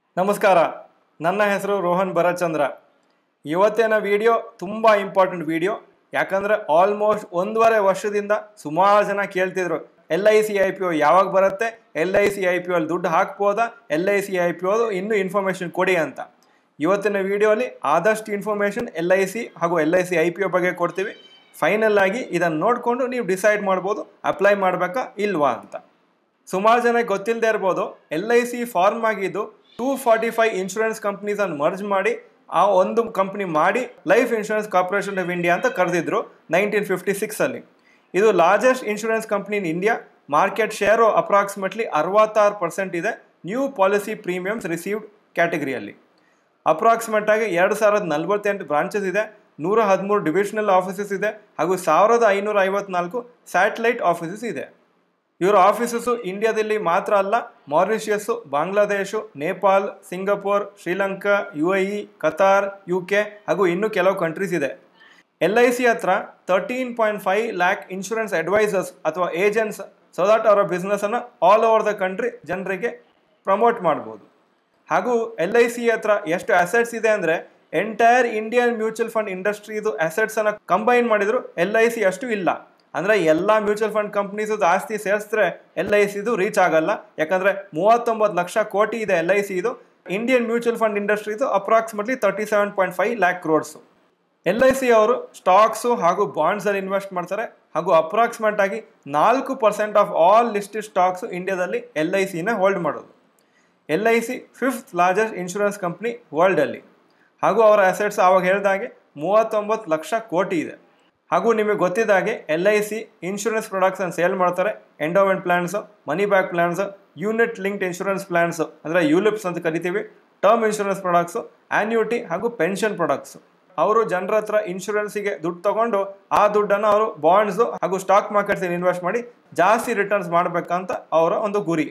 ನಮಸ್ಕಾರ ನನ್ನ ಹೆಸರು ರೋಹನ್ ಭರಚಂದ್ರ ಇವತ್ತಿನ ವಿಡಿಯೋ ತುಂಬ ಇಂಪಾರ್ಟೆಂಟ್ ವಿಡಿಯೋ ಯಾಕಂದರೆ ಆಲ್ಮೋಸ್ಟ್ ಒಂದೂವರೆ ವರ್ಷದಿಂದ ಸುಮಾರು ಜನ ಕೇಳ್ತಿದ್ರು L I C I P O ಯಾವಾಗ ಬರುತ್ತೆ L I C I P ಅಲ್ಲಿ ದುಡ್ಡು ಹಾಕ್ಬೋದಾ L I C I P ಒದು ಇನ್ನೂ ಇನ್ಫಾರ್ಮೇಷನ್ ಕೊಡಿ ಅಂತ ಇವತ್ತಿನ ವಿಡಿಯೋಲಿ ಆದಷ್ಟು ಇನ್ಫಾರ್ಮೇಷನ್ ಎಲ್ ಐ ಸಿ ಹಾಗೂ L I C I P O ಬಗ್ಗೆ ಕೊಡ್ತೀವಿ ಫೈನಲ್ ಆಗಿ ಇದನ್ನು ನೋಡಿಕೊಂಡು ನೀವು ಡಿಸೈಡ್ ಮಾಡ್ಬೋದು ಅಪ್ಲೈ ಮಾಡಬೇಕಾ ಇಲ್ವಾ ಅಂತ ಸುಮಾರು ಜನಕ್ಕೆ ಗೊತ್ತಿಲ್ಲದೆ ಇರ್ಬೋದು ಎಲ್ ಐ ಸಿ ಫಾರ್ಮ್ ಆಗಿದ್ದು ಟೂ ಫಾರ್ಟಿ ಫೈವ್ ಇನ್ಶೂರೆನ್ಸ್ ಕಂಪ್ನೀಸನ್ನು ಮರ್ಜ್ ಮಾಡಿ ಆ ಒಂದು ಕಂಪ್ನಿ ಮಾಡಿ life insurance corporation of India ಅಂತ ಕರೆದಿದ್ರು ನೈನ್ಟೀನ್ ಫಿಫ್ಟಿ ಸಿಕ್ಸಲ್ಲಿ ಇದು largest insurance company in India market share approximately ಅರವತ್ತಾರು ಪರ್ಸೆಂಟ್ ಇದೆ ನ್ಯೂ ಪಾಲಿಸಿ ಪ್ರೀಮಿಯಮ್ಸ್ ರಿಸೀವ್ಡ್ ಕ್ಯಾಟಗರಿಯಲ್ಲಿ ಅಪ್ರಾಕ್ಸಿಮೇಟ್ ಆಗಿ ಎರಡು ಸಾವಿರದ ನಲವತ್ತೆಂಟು ಬ್ರಾಂಚಸ್ ಇದೆ ನೂರ ಹದಿಮೂರು ಡಿವಿಷನಲ್ ಆಫೀಸಸ್ ಇದೆ ಹಾಗೂ ಸಾವಿರದ ಐನೂರ ಐವತ್ನಾಲ್ಕು ಸ್ಯಾಟಲೈಟ್ ಆಫೀಸಸ್ ಇದೆ ಇವರ ಆಫೀಸಸ್ಸು ಇಂಡಿಯಾದಲ್ಲಿ ಮಾತ್ರ ಅಲ್ಲ Mauritius Bangladesh Nepal Singapore Sri Lanka U A E Qatar U K ಹಾಗೂ ಇನ್ನೂ ಕೆಲವು ಕಂಟ್ರೀಸ್ ಇದೆ ಎಲ್ ಐ ಸಿ ಹತ್ರ thirteen point five lakh insurance advisors ಅಥವಾ ಏಜೆಂಟ್ಸ್ ಸೊ ದಟ್ ಅವರ ಬಿಸ್ನೆಸ್ಸನ್ನು ಆಲ್ ಓವರ್ ದ ಕಂಟ್ರಿ ಜನರಿಗೆ ಪ್ರಮೋಟ್ ಮಾಡ್ಬೋದು ಹಾಗೂ ಎಲ್ ಐ ಸಿ ಹತ್ರ ಎಷ್ಟು ಅಸೆಟ್ಸ್ ಇದೆ ಅಂದರೆ ಎಂಟೈರ್ ಇಂಡಿಯನ್ ಮ್ಯೂಚುವಲ್ ಫಂಡ್ ಇಂಡಸ್ಟ್ರಿದು ಅಸೆಟ್ಸನ್ನು ಕಂಬೈನ್ ಮಾಡಿದ್ರು ಎಲ್ ಐ ಸಿ ಅಷ್ಟು ಇಲ್ಲ ಅಂದರೆ ಎಲ್ಲ ಮ್ಯೂಚುವಲ್ ಫಂಡ್ ಕಂಪ್ನೀಸು ಆಸ್ತಿ ಸೇರಿಸಿದ್ರೆ ಎಲ್ ಐ ಸಿದು ರೀಚ್ ಆಗಲ್ಲ ಯಾಕಂದರೆ ಮೂವತ್ತೊಂಬತ್ತು ಲಕ್ಷ ಕೋಟಿ ಇದೆ ಎಲ್ ಐ ಸಿ ಇದು ಇಂಡಿಯನ್ ಮ್ಯೂಚುವಲ್ ಫಂಡ್ ಇಂಡಸ್ಟ್ರಿದು approximately thirty seven point five lakh crores L I C ಅವರು ಸ್ಟಾಕ್ಸು ಹಾಗೂ ಬಾಂಡ್ಸಲ್ಲಿ ಇನ್ವೆಸ್ಟ್ ಮಾಡ್ತಾರೆ ಹಾಗೂ ಅಪ್ರಾಕ್ಸಿಮೇಟ್ ಆಗಿ ನಾಲ್ಕು percent of all listed stocks ಇಂಡಿಯಾದಲ್ಲಿ ಎಲ್ ಐ ಸಿನ ಹೋಲ್ಡ್ ಮಾಡೋದು L I C fifth largest insurance company ವರ್ಲ್ಡಲ್ಲಿ ಹಾಗೂ ಅವರ ಅಸೆಟ್ಸ್ ಆವಾಗ ಹೇಳಿದಾಗೆ ಮೂವತ್ತೊಂಬತ್ತು ಲಕ್ಷ ಕೋಟಿ ಇದೆ ಹಾಗೂ ನಿಮಗೆ ಗೊತ್ತಿದ್ದಾಗೆ ಎಲ್ ಐ ಸಿ ಇನ್ಶೂರೆನ್ಸ್ ಪ್ರಾಡಕ್ಟ್ಸನ್ನು ಸೇಲ್ ಮಾಡ್ತಾರೆ endowment plans money back plans unit linked insurance plans ಅಂದರೆ ಯುಲಿಪ್ಸ್ ಅಂತ ಕರಿತೀವಿ ಟರ್ಮ್ ಇನ್ಶೂರೆನ್ಸ್ ಪ್ರಾಡಕ್ಟ್ಸು ಆನ್ಯೂಟಿ ಹಾಗೂ ಪೆನ್ಷನ್ ಪ್ರಾಡಕ್ಟ್ಸು ಅವರು ಜನರ ಹತ್ರ ಇನ್ಶೂರೆನ್ಸಿಗೆ ದುಡ್ಡು ತಗೊಂಡು ಆ ದುಡ್ಡನ್ನು ಅವರು ಬಾಂಡ್ಸು ಹಾಗೂ ಸ್ಟಾಕ್ ಮಾರ್ಕೆಟ್ಸಲ್ಲಿ ಇನ್ವೆಸ್ಟ್ ಮಾಡಿ ಜಾಸ್ತಿ ರಿಟರ್ನ್ಸ್ ಮಾಡಬೇಕಂತ ಅವರ ಒಂದು ಗುರಿ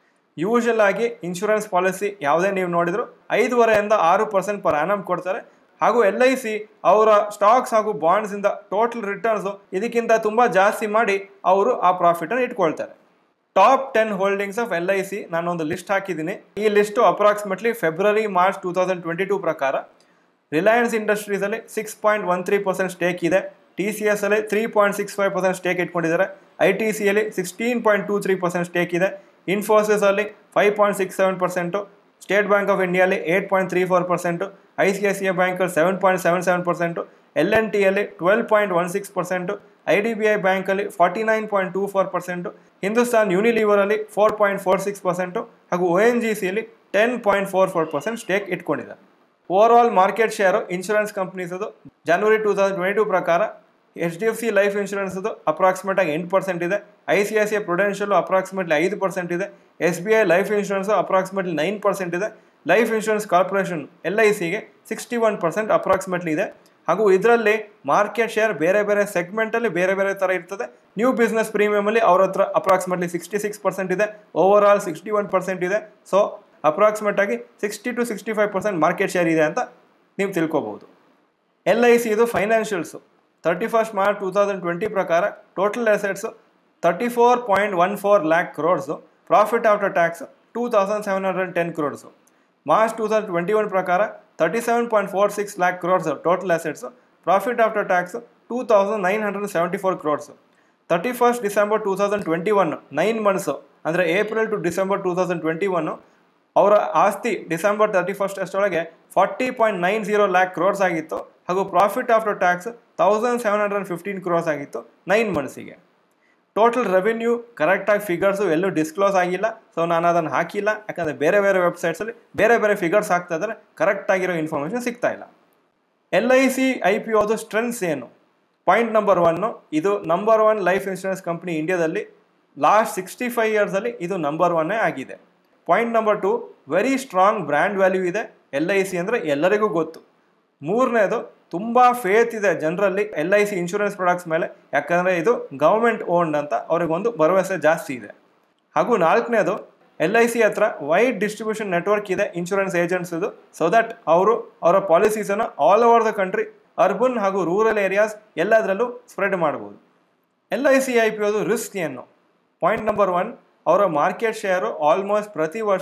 ಯೂಶಲ್ ಆಗಿ ಇನ್ಶೂರೆನ್ಸ್ ಪಾಲಿಸಿ ಯಾವುದೇ ನೀವು ನೋಡಿದ್ರು ಐದೂವರೆಯಿಂದ ಆರು ಪರ್ಸೆಂಟ್ ಪರ್ ಆ್ಯನಮ್ ಕೊಡ್ತಾರೆ ಹಾಗೂ ಎಲ್ ಐ ಸಿ ಅವರ ಸ್ಟಾಕ್ಸ್ ಹಾಗೂ ಬಾಂಡ್ಸಿಂದ ಟೋಟಲ್ ರಿಟರ್ನ್ಸು ಇದಕ್ಕಿಂತ ತುಂಬ ಜಾಸ್ತಿ ಮಾಡಿ ಅವರು ಆ ಪ್ರಾಫಿಟನ್ನು ಇಟ್ಕೊಳ್ತಾರೆ top ten holdings of L I C ನಾನೊಂದು ಲಿಸ್ಟ್ ಹಾಕಿದ್ದೀನಿ ಈ list approximately February March two thousand twenty two ಪ್ರಕಾರ ರಿಲಯನ್ಸ್ ಇಂಡಸ್ಟ್ರೀಸಲ್ಲಿ six point one three percent stake ಇದೆ ಟಿ ಸಿ ಎಸ್ ಅಲ್ಲಿ three point six five percent stake ಇಟ್ಕೊಂಡಿದ್ದಾರೆ I T ಸಿಯಲ್ಲಿ sixteen point two three percent stake ಇದೆ Infosys ಅಲ್ಲಿ five point six seven percent State Bank of ಇಂಡಿಯಾಲಿ eight point three four percent I C I C I ಬ್ಯಾಂಕಲ್ಲಿ seven point seven seven percent L N ಟಿಯಲ್ಲಿ twelve point one six percent I D B I ಬ್ಯಾಂಕಲ್ಲಿ forty nine point two four percent Hindustan ಯೂನಿಲಿವರಲ್ಲಿ four point four six percent ಹಾಗೂ O N G ಸಿಯಲ್ಲಿ ten point four four percent stake ಇಟ್ಕೊಂಡಿದ್ದಾರೆ over all market share insurance ಕಂಪ್ನೀಸದು January two thousand twenty two ಪ್ರಕಾರ H D F C life ಇನ್ಶೂರೆನ್ಸ್ದು approximate ಆಗಿ ಎಂಟು percent ಇದೆ I C I C I prudential approximately ಐದು percent ಇದೆ S B I life insurance approximately nine percent ಇದೆ life insurance corporation L I ಸಿಗೆ sixty one percent approximately ಇದೆ ಹಾಗೂ ಇದರಲ್ಲಿ ಮಾರ್ಕೆಟ್ ಶೇರ್ ಬೇರೆ ಬೇರೆ ಸೆಗ್ಮೆಂಟಲ್ಲಿ ಬೇರೆ ಬೇರೆ ಥರ ಇರ್ತದೆ ನ್ಯೂ ಬಿಸ್ನೆಸ್ ಪ್ರೀಮಿಯಮಲ್ಲಿ ಅವ್ರ ಹತ್ರ ಅಪ್ರಾಕ್ಸಿಮೇಟ್ಲಿ ಸಿಕ್ಸ್ಟಿ ಸಿಕ್ಸ್ ಪರ್ಸೆಂಟ್ ಇದೆ over all sixty one percent ಇದೆ ಸೊ ಅಪ್ರಾಕ್ಸಿಮೇಟ್ ಆಗಿ sixty to sixty five percent market share ಇದೆ ಅಂತ ನೀವು ತಿಳ್ಕೊಬೋದು ಎಲ್ ಐ ಸಿ ಇದು financials thirty first March two thousand twenty ಪ್ರಕಾರ total assets thirty four point one four lakh crores profit after tax two thousand seven hundred ten crores March two thousand twenty one ಪ್ರಕಾರ thirty seven point four six lac crores total assets profit after tax two thousand nine hundred seventy four crores thirty first December two thousand twenty one nine months ಅಂದರೆ April to December two thousand twenty one ಅವರ ಆಸ್ತಿ December thirty first ಅಷ್ಟರೊಳಗೆ forty point nine zero lakh crores ಆಗಿತ್ತು ಹಾಗೂ profit after tax thousand seven hundred fifteen crores ಆಗಿತ್ತು nine ಮಂತ್ಸಿಗೆ total revenue ಕರೆಕ್ಟಾಗಿ figures ಎಲ್ಲೂ ಡಿಸ್ಕ್ಲೋಸ್ ಆಗಿಲ್ಲ ಸೊ ನಾನು ಅದನ್ನು ಹಾಕಿಲ್ಲ ಯಾಕಂದರೆ ಬೇರೆ ಬೇರೆ ವೆಬ್ಸೈಟ್ಸಲ್ಲಿ ಬೇರೆ ಬೇರೆ ಫಿಗರ್ಸ್ ಹಾಕ್ತಾ ಇದ್ದಾರೆ ಕರೆಕ್ಟಾಗಿರೋ ಇನ್ಫಾರ್ಮೇಷನ್ ಸಿಗ್ತಾ ಇಲ್ಲ L I C I P ಒದು ಸ್ಟ್ರೆಂತ್ಸ್ ಏನು ಪಾಯಿಂಟ್ ನಂಬರ್ ಒನ್ನು ಇದು number one life insurance company ಇಂಡಿಯಾದಲ್ಲಿ ಲಾಸ್ಟ್ ಸಿಕ್ಸ್ಟಿ ಫೈವ್ ಇಯರ್ಸಲ್ಲಿ ಇದು ನಂಬರ್ ಒನ್ನೇ ಆಗಿದೆ point number two very strong brand value ಇದೆ ಎಲ್ ಐ ಸಿ ಅಂದರೆ ಎಲ್ಲರಿಗೂ ಗೊತ್ತು ಮೂರನೇದು ತುಂಬ ಫೇತ್ ಇದೆ ಜನರಲ್ಲಿ L I C insurance products ಮೇಲೆ ಯಾಕಂದರೆ ಇದು ಗೌರ್ಮೆಂಟ್ ಓನ್ಡ್ ಅಂತ ಅವ್ರಿಗೊಂದು ಭರವಸೆ ಜಾಸ್ತಿ ಇದೆ ಹಾಗೂ ನಾಲ್ಕನೇದು ಎಲ್ ಐ ಸಿ ಹತ್ರ ವೈಡ್ ಡಿಸ್ಟ್ರಿಬ್ಯೂಷನ್ ನೆಟ್ವರ್ಕ್ ಇದೆ ಇನ್ಶೂರೆನ್ಸ್ ಏಜೆಂಟ್ಸ್ದು ಸೊ ದಟ್ ಅವರು ಅವರ ಪಾಲಿಸೀಸನ್ನು all over the country urban ಹಾಗೂ ರೂರಲ್ ಏರಿಯಾಸ್ ಎಲ್ಲದರಲ್ಲೂ ಸ್ಪ್ರೆಡ್ ಮಾಡ್ಬೋದು L I C I P ಅದು ರಿಸ್ಕ್ ಏನು ಪಾಯಿಂಟ್ ನಂಬರ್ ಒನ್ ಅವರ ಮಾರ್ಕೆಟ್ ಶೇರು ಆಲ್ಮೋಸ್ಟ್ ಪ್ರತಿ ವರ್ಷ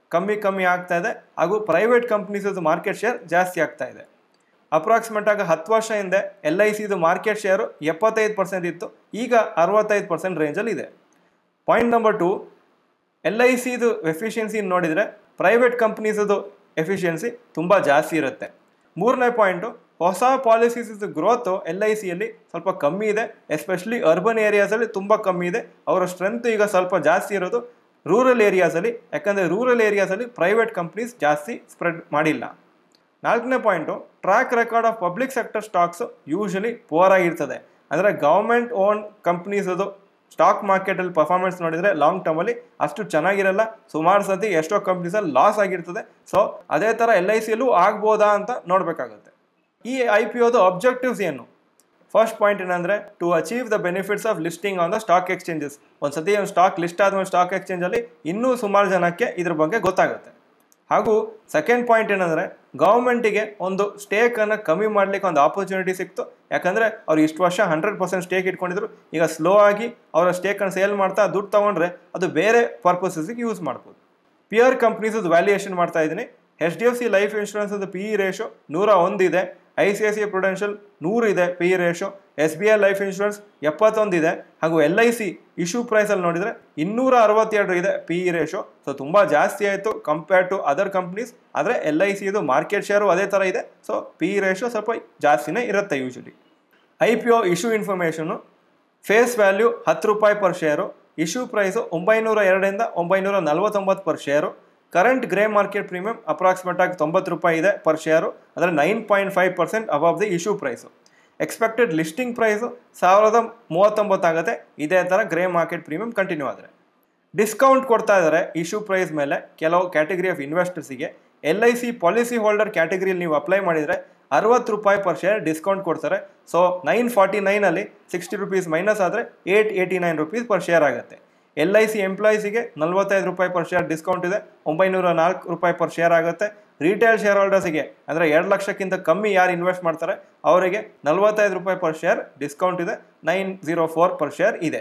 ಕಮ್ಮಿ ಕಮ್ಮಿ ಆಗ್ತಾ ಇದೆ ಹಾಗೂ ಪ್ರೈವೇಟ್ ಕಂಪ್ನೀಸದು ಮಾರ್ಕೆಟ್ ಶೇರ್ ಜಾಸ್ತಿ ಆಗ್ತಾ ಇದೆ ಅಪ್ರಾಕ್ಸಿಮೇಟ್ ಆಗಿ ಹತ್ತು ವರ್ಷ ಹಿಂದೆ ಎಲ್ ಐ ಸಿದು ಮಾರ್ಕೆಟ್ ಶೇರು ಎಪ್ಪತ್ತೈದು ಪರ್ಸೆಂಟ್ ಇತ್ತು ಈಗ ಅರವತ್ತೈದು ಪರ್ಸೆಂಟ್ ರೇಂಜಲ್ಲಿ ಇದೆ point number two L I ಸಿದು ಎಫಿಷಿಯನ್ಸಿ ನೋಡಿದರೆ ಪ್ರೈವೇಟ್ ಕಂಪ್ನೀಸದು ಎಫಿಷಿಯನ್ಸಿ ತುಂಬ ಜಾಸ್ತಿ ಇರುತ್ತೆ ಮೂರನೇ ಪಾಯಿಂಟು ಹೊಸ ಪಾಲಿಸೀಸ್ ಗ್ರೋತು ಎಲ್ ಐ ಸಿಯಲ್ಲಿ ಸ್ವಲ್ಪ ಕಮ್ಮಿ ಇದೆ ಎಸ್ಪೆಷಲಿ ಅರ್ಬನ್ ಏರಿಯಾಸಲ್ಲಿ ತುಂಬ ಕಮ್ಮಿ ಇದೆ ಅವರ ಸ್ಟ್ರೆಂತ್ ಈಗ ಸ್ವಲ್ಪ ಜಾಸ್ತಿ ಇರೋದು ರೂರಲ್ ಏರಿಯಾಸಲ್ಲಿ ಯಾಕಂದರೆ ರೂರಲ್ ಏರಿಯಾಸಲ್ಲಿ ಪ್ರೈವೇಟ್ ಕಂಪ್ನೀಸ್ ಜಾಸ್ತಿ ಸ್ಪ್ರೆಡ್ ಮಾಡಿಲ್ಲ ನಾಲ್ಕನೇ point track record of public sector stocks usually poor ಆಗಿರ್ತದೆ ಅಂದರೆ ಗೌರ್ಮೆಂಟ್ ಓನ್ ಕಂಪ್ನೀಸ್ ಅದು ಸ್ಟಾಕ್ ಮಾರ್ಕೆಟಲ್ಲಿ ಪರ್ಫಾರ್ಮೆನ್ಸ್ ನೋಡಿದರೆ ಲಾಂಗ್ ಟರ್ಮಲ್ಲಿ ಅಷ್ಟು ಚೆನ್ನಾಗಿರಲ್ಲ ಸುಮಾರು ಸತಿ ಎಷ್ಟೋ ಕಂಪ್ನೀಸಲ್ಲಿ ಲಾಸ್ ಆಗಿರ್ತದೆ ಸೊ ಅದೇ ಥರ ಎಲ್ ಐ ಸಿಯಲ್ಲೂ ಆಗ್ಬೋದಾ ಅಂತ ನೋಡಬೇಕಾಗುತ್ತೆ ಈ ಐ ಪಿ ಒದು ಅಬ್ಜೆಕ್ಟಿವ್ಸ್ ಏನು ಫಸ್ಟ್ ಪಾಯಿಂಟ್ ಏನಂದರೆ to achieve the benefits of listing on the stock ಎಕ್ಸ್ಚೇಂಜಸ್ ಒಂದ್ಸತಿ ಒಂದು ಸ್ಟಾಕ್ ಲಿಸ್ಟ್ ಆದ್ಮೇಲೆ ಸ್ಟಾಕ್ ಎಕ್ಸ್ಚೇಂಜಲ್ಲಿ ಇನ್ನೂ ಸುಮಾರು ಜನಕ್ಕೆ ಇದ್ರ ಬಗ್ಗೆ ಗೊತ್ತಾಗುತ್ತೆ ಹಾಗೂ ಸೆಕೆಂಡ್ ಪಾಯಿಂಟ್ ಏನಂದರೆ ಗೌರ್ಮೆಂಟಿಗೆ ಒಂದು ಸ್ಟೇಕನ್ನು ಕಮ್ಮಿ ಮಾಡಲಿಕ್ಕೆ ಒಂದು ಆಪರ್ಚುನಿಟಿ ಸಿಕ್ತು ಯಾಕಂದರೆ ಅವ್ರು ಇಷ್ಟು ವರ್ಷ ಹಂಡ್ರೆಡ್ ಪರ್ಸೆಂಟ್ ಸ್ಟೇಕ್ ಇಟ್ಕೊಂಡಿದ್ರು ಈಗ ಸ್ಲೋ ಆಗಿ ಅವರ ಸ್ಟೇಕನ್ನು ಸೇಲ್ ಮಾಡ್ತಾ ದುಡ್ಡು ತೊಗೊಂಡ್ರೆ ಅದು ಬೇರೆ ಪರ್ಪಸಸ್ಗೆ ಯೂಸ್ ಮಾಡ್ಬೋದು ಪಿಯರ್ ಕಂಪ್ನೀಸದು ವ್ಯಾಲ್ಯೂಯೇಷನ್ ಮಾಡ್ತಾ ಇದ್ದೀನಿ H D F C life ಇನ್ಶೂರೆನ್ಸದು ಪಿ ಇ ರೇಷೋ ನೂರ ಒಂದಿದೆ I C I C I prudential ನೂರು ಇದೆ P E ratio S B I life insurance ಎಪ್ಪತ್ತೊಂದಿದೆ ಹಾಗೂ ಎಲ್ ಐ ಸಿ ಇಶ್ಯೂ ಪ್ರೈಸಲ್ಲಿ ನೋಡಿದರೆ ಇನ್ನೂರ ಅರವತ್ತೆರಡು ಇದೆ ಪಿ ಇ ರೇಷೋ ಸೊ ತುಂಬ ಜಾಸ್ತಿ ಆಯಿತು ಕಂಪೇರ್ ಟು ಅದರ್ ಕಂಪ್ನೀಸ್ ಆದರೆ ಎಲ್ ಐ ಸಿದು ಮಾರ್ಕೆಟ್ ಶೇರು ಅದೇ ಥರ ಇದೆ ಸೊ ಪಿ ಇ ರೇಷೋ ಸ್ವಲ್ಪ ಜಾಸ್ತಿನೇ ಇರುತ್ತೆ usually I P O issue information face value ಹತ್ತು ರೂಪಾಯಿ ಪರ್ ಶೇರು ಇಶ್ಯೂ ಪ್ರೈಸು ಒಂಬೈನೂರ ಎರಡರಿಂದ ಒಂಬೈನೂರ ನಲವತ್ತೊಂಬತ್ತು per share current grey market premium approximate ಆಗಿ ತೊಂಬತ್ತು ರೂಪಾಯಿ ಇದೆ ಪರ್ ಶೇರು ಅಂದರೆ nine point five percent above the issue price expected listing price ಸಾವಿರದ ಮೂವತ್ತೊಂಬತ್ತು ಆಗುತ್ತೆ ಇದೇ ಥರ ಗ್ರೇ ಮಾರ್ಕೆಟ್ ಪ್ರೀಮಿಯಂ ಕಂಟಿನ್ಯೂ ಆದರೆ ಡಿಸ್ಕೌಂಟ್ ಕೊಡ್ತಾ ಇದ್ದಾರೆ ಇಶ್ಯೂ ಪ್ರೈಸ್ ಮೇಲೆ ಕೆಲವು ಕ್ಯಾಟಗರಿ ಆಫ್ ಇನ್ವೆಸ್ಟರ್ಸಿಗೆ L I C policy holder ಕ್ಯಾಟಗರಿಯಲ್ಲಿ ನೀವು ಅಪ್ಲೈ ಮಾಡಿದರೆ ಅರವತ್ತು ರೂಪಾಯಿ ಪರ್ ಶೇರ್ ಡಿಸ್ಕೌಂಟ್ ಕೊಡ್ತಾರೆ ಸೊ ನೈನ್ ಫಾರ್ಟಿ ನೈನಲ್ಲಿ ಸಿಕ್ಸ್ಟಿ ರುಪೀಸ್ ಮೈನಸ್ ಆದರೆ eight eighty nine rupees per share ಆಗುತ್ತೆ ಎಲ್ ಐ ಸಿ ಎಂಪ್ಲಾಯೀಸಿಗೆ ನಲ್ವತ್ತೈದು ರೂಪಾಯಿ ಪರ್ ಶೇರ್ ಡಿಸ್ಕೌಂಟ್ ಇದೆ ಒಂಬೈನೂರ ನಾಲ್ಕು ರೂಪಾಯಿ ಪರ್ ಶೇರ್ ಆಗುತ್ತೆ ರಿಟೇಲ್ ಶೇರ್ ಹೋಲ್ಡರ್ಸಿಗೆ ಅಂದರೆ ಎರಡು ಲಕ್ಷಕ್ಕಿಂತ ಕಮ್ಮಿ ಯಾರು ಇನ್ವೆಸ್ಟ್ ಮಾಡ್ತಾರೆ ಅವರಿಗೆ ನಲ್ವತ್ತೈದು ರೂಪಾಯಿ ಪರ್ ಶೇರ್ ಡಿಸ್ಕೌಂಟ್ ಇದೆ nine zero four per share ಇದೆ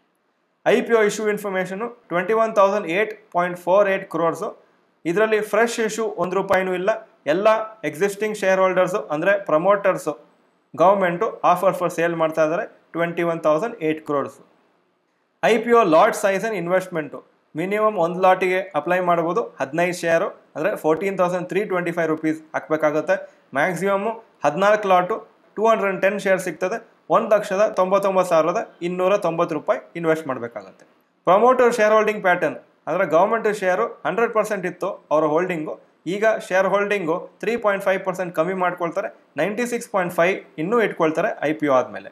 I P O issue information twenty one thousand eight point four eight crores ಇದರಲ್ಲಿ ಫ್ರೆಶ್ ಇಶ್ಯೂ ಒಂದು ರೂಪಾಯಿನೂ ಇಲ್ಲ ಎಲ್ಲ ಎಕ್ಸಿಸ್ಟಿಂಗ್ ಶೇರ್ ಹೋಲ್ಡರ್ಸು ಅಂದರೆ promoters government offer for sale ಮಾಡ್ತಾ ಇದ್ದಾರೆ twenty one thousand eight crores I P O lot size and investment minimum ಒಂದು ಲಾಟಿಗೆ ಅಪ್ಲೈ ಮಾಡ್ಬೋದು ಹದಿನೈದು ಶೇರು ಅಂದರೆ fourteen thousand three twenty five rupees ಹಾಕಬೇಕಾಗುತ್ತೆ ಮ್ಯಾಕ್ಸಿಮಮ್ಮು ಹದಿನಾಲ್ಕು lot two hundred and ten share ಸಿಗ್ತದೆ ಒಂದು ಲಕ್ಷದ ತೊಂಬತ್ತೊಂಬತ್ತು ಸಾವಿರದ ಇನ್ನೂರ ತೊಂಬತ್ತು ರೂಪಾಯಿ ಇನ್ವೆಸ್ಟ್ ಮಾಡಬೇಕಾಗುತ್ತೆ ಪ್ರಮೋಟರ್ ಶೇರ್ ಹೋಲ್ಡಿಂಗ್ ಪ್ಯಾಟರ್ನ್ ಅಂದರೆ ಗೌರ್ಮೆಂಟ್ ಶೇರು ಹಂಡ್ರೆಡ್ ಪರ್ಸೆಂಟ್ ಇತ್ತು ಅವರ ಹೋಲ್ಡಿಂಗು ಈಗ share holding three point five percent ಕಮ್ಮಿ ಮಾಡ್ಕೊಳ್ತಾರೆ ನೈಂಟಿ ಸಿಕ್ಸ್ ಪಾಯಿಂಟ್ ಫೈವ್ ಇನ್ನೂ ಇಟ್ಕೊಳ್ತಾರೆ ಐ ಪಿ ಒ ಆದಮೇಲೆ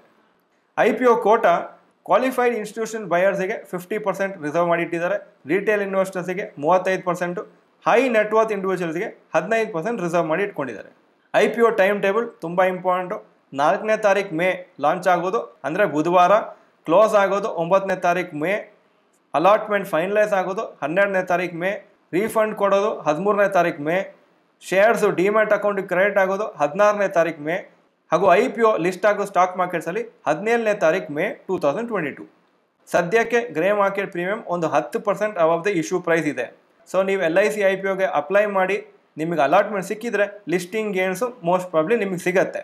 I P O quota qualified institution ಬಯರ್ಸಿಗೆ ಫಿಫ್ಟಿ ಪರ್ಸೆಂಟ್ ರಿಸರ್ವ್ ಮಾಡಿಟ್ಟಿದ್ದಾರೆ ರಿಟೇಲ್ ಇನ್ವೆಸ್ಟರ್ಸಿಗೆ ಮೂವತ್ತೈದು ಪರ್ಸೆಂಟು ಹೈ ನೆಟ್ವರ್ತ್ ಇಂಡಿವಿಜುವಲ್ಸ್ಗೆ ಹದಿನೈದು ಪರ್ಸೆಂಟ್ ರಿಸರ್ವ್ ಮಾಡಿ ಇಟ್ಕೊಂಡಿದ್ದಾರೆ I P O time table ತುಂಬ ಇಂಪಾರ್ಟೆಂಟು ನಾಲ್ಕನೇ ತಾರೀಕು ಮೇ ಲಾಂಚ್ ಆಗೋದು ಅಂದರೆ ಬುಧವಾರ ಕ್ಲೋಸ್ ಆಗೋದು ಒಂಬತ್ತನೇ ತಾರೀಕು ಮೇ ಅಲಾಟ್ಮೆಂಟ್ ಫೈನಲೈಸ್ ಆಗೋದು ಹನ್ನೆರಡನೇ ತಾರೀಕು ಮೇ ರೀಫಂಡ್ ಕೊಡೋದು ಹದಿಮೂರನೇ ತಾರೀಕು ಮೇ ಶೇರ್ಸು ಡಿಮ್ಯಾಟ್ ಅಕೌಂಟಿಗೆ ಕ್ರೆಡಿಟ್ ಆಗೋದು ಹದಿನಾರನೇ ತಾರೀಕು ಮೇ ಹಾಗೂ ಐ ಪಿ ಒ ಲಿಸ್ಟ್ ಆಗೋ ಸ್ಟಾಕ್ ಮಾರ್ಕೆಟ್ಸಲ್ಲಿ ಹದಿನೇಳನೇ ತಾರೀಕು May two thousand twenty two ಸದ್ಯಕ್ಕೆ ಗ್ರೇ ಮಾರ್ಕೆಟ್ ಪ್ರೀಮಿಯಂ ಒಂದು ಹತ್ತು percent above the issue price ಇದೆ ಸೊ ನೀವು L I C I P ಒಗೆ ಅಪ್ಲೈ ಮಾಡಿ ನಿಮಗೆ ಅಲಾಟ್ಮೆಂಟ್ ಸಿಕ್ಕಿದ್ರೆ ಲಿಸ್ಟಿಂಗ್ ಗೇನ್ಸು ಮೋಸ್ಟ್ ಪ್ರಾಬ್ಲಿ ನಿಮಗೆ ಸಿಗತ್ತೆ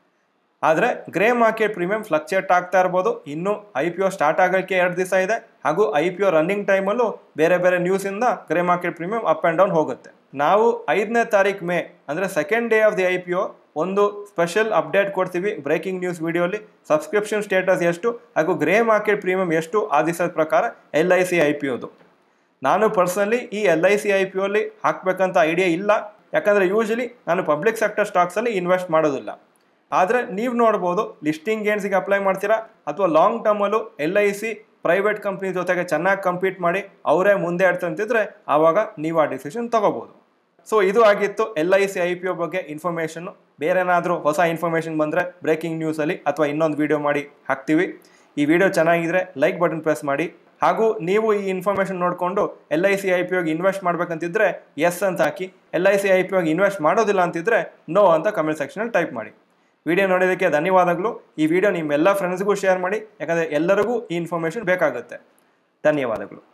ಆದರೆ ಗ್ರೇ ಮಾರ್ಕೆಟ್ ಪ್ರೀಮಿಯಂ ಫ್ಲಕ್ಚುಯೇಟ್ ಆಗ್ತಾ ಇರ್ಬೋದು ಇನ್ನು ಐ ಪಿ ಒ ಸ್ಟಾರ್ಟ್ ಆಗೋಕ್ಕೆ ಎರಡು ದಿವಸ ಇದೆ ಹಾಗೂ ಐ ಪಿ ಒ ರನ್ನಿಂಗ್ ಟೈಮಲ್ಲೂ ಬೇರೆ ಬೇರೆ ನ್ಯೂಸಿಂದ grey market premium up and down ಹೋಗುತ್ತೆ ನಾವು ಐದನೇ ತಾರೀಕು ಮೇ ಅಂದರೆ second day of the I P O ಒಂದು ಸ್ಪೆಷಲ್ ಅಪ್ಡೇಟ್ ಕೊಡ್ತೀವಿ ಬ್ರೇಕಿಂಗ್ ನ್ಯೂಸ್ ವಿಡಿಯೋಲಿ ಸಬ್ಸ್ಕ್ರಿಪ್ಷನ್ ಸ್ಟೇಟಸ್ ಎಷ್ಟು ಹಾಗೂ ಗ್ರೇ ಮಾರ್ಕೆಟ್ ಪ್ರೀಮಿಯಂ ಎಷ್ಟು ಆ ದಿವಸದ ಪ್ರಕಾರ L I C I P ಒದು ನಾನು ಪರ್ಸನಲಿ ಈ L I C I P ಒಲ್ಲಿ ಹಾಕಬೇಕಂತ ಐಡಿಯಾ ಇಲ್ಲ ಯಾಕಂದರೆ ಯೂಶಲಿ ನಾನು ಪಬ್ಲಿಕ್ ಸೆಕ್ಟರ್ ಸ್ಟಾಕ್ಸಲ್ಲಿ ಇನ್ವೆಸ್ಟ್ ಮಾಡೋದಿಲ್ಲ ಆದರೆ ನೀವು ನೋಡ್ಬೋದು ಲಿಸ್ಟಿಂಗ್ ಗೇನ್ಸಿಗೆ ಅಪ್ಲೈ ಮಾಡ್ತೀರಾ ಅಥವಾ ಲಾಂಗ್ ಟರ್ಮಲ್ಲೂ L I C private company ಜೊತೆಗೆ ಚೆನ್ನಾಗಿ ಕಂಪೀಟ್ ಮಾಡಿ ಅವರೇ ಮುಂದೆ ಇಡ್ತಂತಿದ್ರೆ ಆವಾಗ ನೀವು ಆ ಡಿಸಿಷನ್ ತಗೋಬೋದು ಸೊ ಇದು ಆಗಿತ್ತು L I C I P O ಬಗ್ಗೆ ಇನ್ಫಾರ್ಮೇಷನ್ನು ಬೇರೆನಾದರೂ ಹೊಸ ಇನ್ಫಾರ್ಮೇಷನ್ ಬಂದರೆ ಬ್ರೇಕಿಂಗ್ ನ್ಯೂಸಲ್ಲಿ ಅಥವಾ ಇನ್ನೊಂದು ವೀಡಿಯೋ ಮಾಡಿ ಹಾಕ್ತೀವಿ ಈ ವಿಡಿಯೋ ಚೆನ್ನಾಗಿದ್ರೆ ಲೈಕ್ ಬಟನ್ ಪ್ರೆಸ್ ಮಾಡಿ ಹಾಗೂ ನೀವು ಈ ಇನ್ಫಾರ್ಮೇಷನ್ ನೋಡಿಕೊಂಡು L I C I P ಒಗೆ ಇನ್ವೆಸ್ಟ್ ಮಾಡಬೇಕಂತಿದ್ರೆ ಎಸ್ ಅಂತ ಹಾಕಿ L I C I P ಒಗೆ ಇನ್ವೆಸ್ಟ್ ಮಾಡೋದಿಲ್ಲ ಅಂತಿದ್ರೆ ನೋ ಅಂತ ಕಮೆಂಟ್ ಸೆಕ್ಷನಲ್ಲಿ ಟೈಪ್ ಮಾಡಿ ವಿಡಿಯೋ ನೋಡೋದಕ್ಕೆ ಧನ್ಯವಾದಗಳು ಈ ವಿಡಿಯೋ ನಿಮ್ಮೆಲ್ಲ ಫ್ರೆಂಡ್ಸ್ಗೂ ಶೇರ್ ಮಾಡಿ ಯಾಕಂದರೆ ಎಲ್ಲರಿಗೂ ಈ ಇನ್ಫಾರ್ಮೇಷನ್ ಬೇಕಾಗುತ್ತೆ ಧನ್ಯವಾದಗಳು